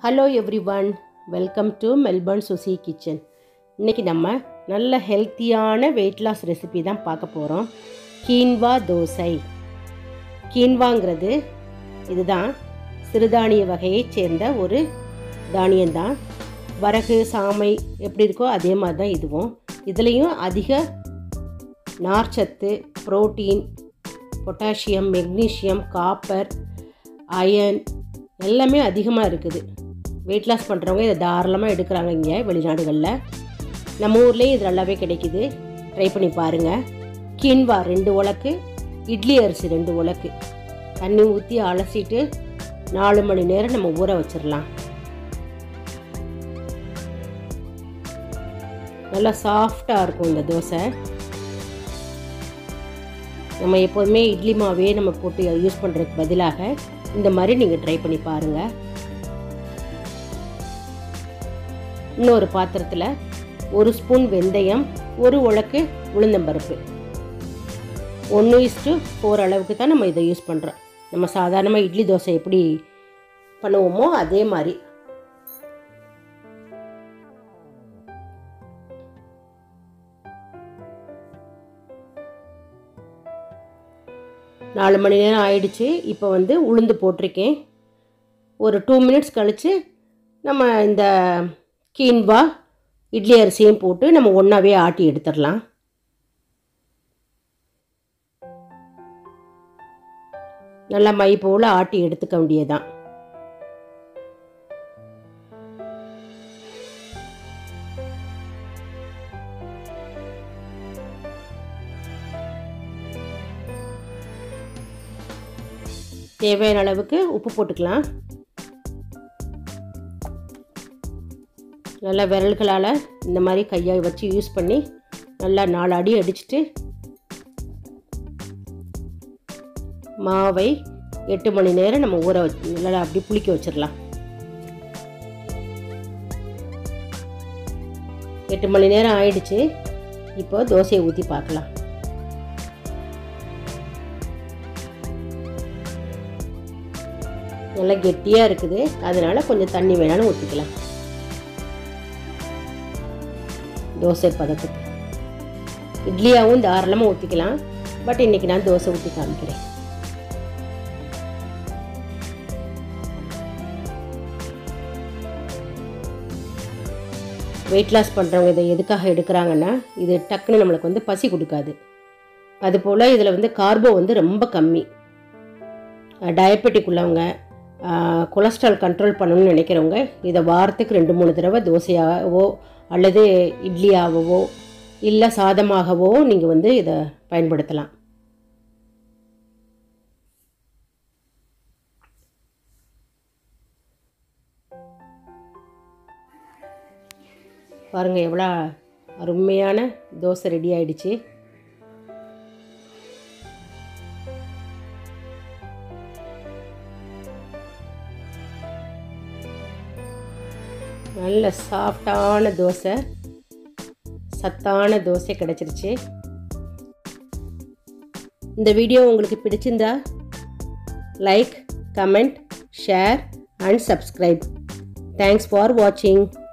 hello everyone welcome to Melbourne Suchi kitchen இன்றைக்கி நம்ம நல்ல ஹெல்த்தியான வெயிட் லாஸ் ரெசிபி தான் பார்க்க போகிறோம் கீன்வா தோசை கீன்வாங்கிறது இதுதான் சிறுதானிய வகையைச் சேர்ந்த ஒரு தானியம்தான் வரகு சாமை எப்படி இருக்கோ அதே மாதிரி தான் இதுவும் இதுலேயும் அதிக நார்ச்சத்து protein potassium magnesium copper iron எல்லாமே அதிகமாக இருக்குது வெயிட் லாஸ் பண்ணுறவங்க இதை தாராளமாக எடுக்கிறாங்க இங்கே வெளிநாடுகளில் நம்ம ஊர்லேயும் இது நல்லாவே கிடைக்குது ட்ரை பண்ணி பாருங்கள் கீன்வா ரெண்டு உலக்கு இட்லி அரிசி ரெண்டு உலக்கு தண்ணி ஊற்றி அலசிட்டு நாலு மணி நேரம் நம்ம ஊற வச்சிடலாம் நல்லா சாஃப்டாக இருக்கும் இந்த தோசை நம்ம எப்போதுமே இட்லி மாவே நம்ம போட்டு யூஸ் பண்ணுறதுக்கு பதிலாக இந்த மாதிரி நீங்கள் ட்ரை பண்ணி பாருங்கள் இன்னொரு பாத்திரத்தில் ஒரு ஸ்பூன் வெந்தயம் ஒரு உலக்கு உளுந்தம்பருப்பு ஒன்று இஸ்டு ஃபோர் அளவுக்கு தான் நம்ம இதை யூஸ் பண்ணுறோம் நம்ம சாதாரணமாக இட்லி தோசை எப்படி பண்ணுவோமோ அதே மாதிரி நாலு மணி நேரம் ஆயிடுச்சு இப்போ வந்து உளுந்து போட்டிருக்கேன் ஒரு டூ மினிட்ஸ் கழித்து நம்ம இந்த கீன்வா இட்லி அரிசியும் போட்டு நம்ம ஒன்றாவே ஆட்டி எடுத்துடலாம் நல்லா மை போல் ஆட்டி எடுத்துக்க வேண்டியதுதான் தேவையான அளவுக்கு உப்பு போட்டுக்கலாம் நல்லா விரல்களால் இந்த மாதிரி கையை வச்சு யூஸ் பண்ணி நல்லா நாலு அடி அடிச்சுட்டு மாவை எட்டு மணி நேரம் நம்ம ஊற வச்சு நல்லா அப்படி புளிக்க வச்சிடலாம் எட்டு மணி நேரம் ஆயிடுச்சு இப்போ தோசையை ஊற்றி பார்க்கலாம் நல்லா கெட்டியாக இருக்குது அதனால் கொஞ்சம் தண்ணி வேணாலும் ஊற்றிக்கலாம் தோசை பதத்துக்கு இட்லியாகவும் தாராளமாக ஊற்றிக்கலாம் பட் இன்றைக்கி நான் தோசை ஊற்றி காமிக்கிறேன் வெயிட் லாஸ் பண்ணுறவங்க இதை எதுக்காக எடுக்கிறாங்கன்னா இது டக்குன்னு நம்மளுக்கு வந்து பசி கொடுக்காது அதுபோல் இதில் வந்து கார்போ வந்து ரொம்ப கம்மி டயபெட்டிக் உள்ளவங்க கொலஸ்ட்ரால் கண்ட்ரோல் பண்ணணும்னு நினைக்கிறவங்க இதை வாரத்துக்கு ரெண்டு மூணு தடவை தோசையாகவோ அல்லது இட்லியாகவோ இல்லை சாதமாகவோ நீங்கள் வந்து இதை பயன்படுத்தலாம் பாருங்கள் எவ்வளோ அருமையான தோசை ரெடி ஆயிடுச்சு நல்ல சாஃப்டான தோசை சத்தான தோசை கிடச்சிருச்சு இந்த வீடியோ உங்களுக்கு பிடிச்சிருந்தா like comment share and subscribe thanks for வாட்சிங்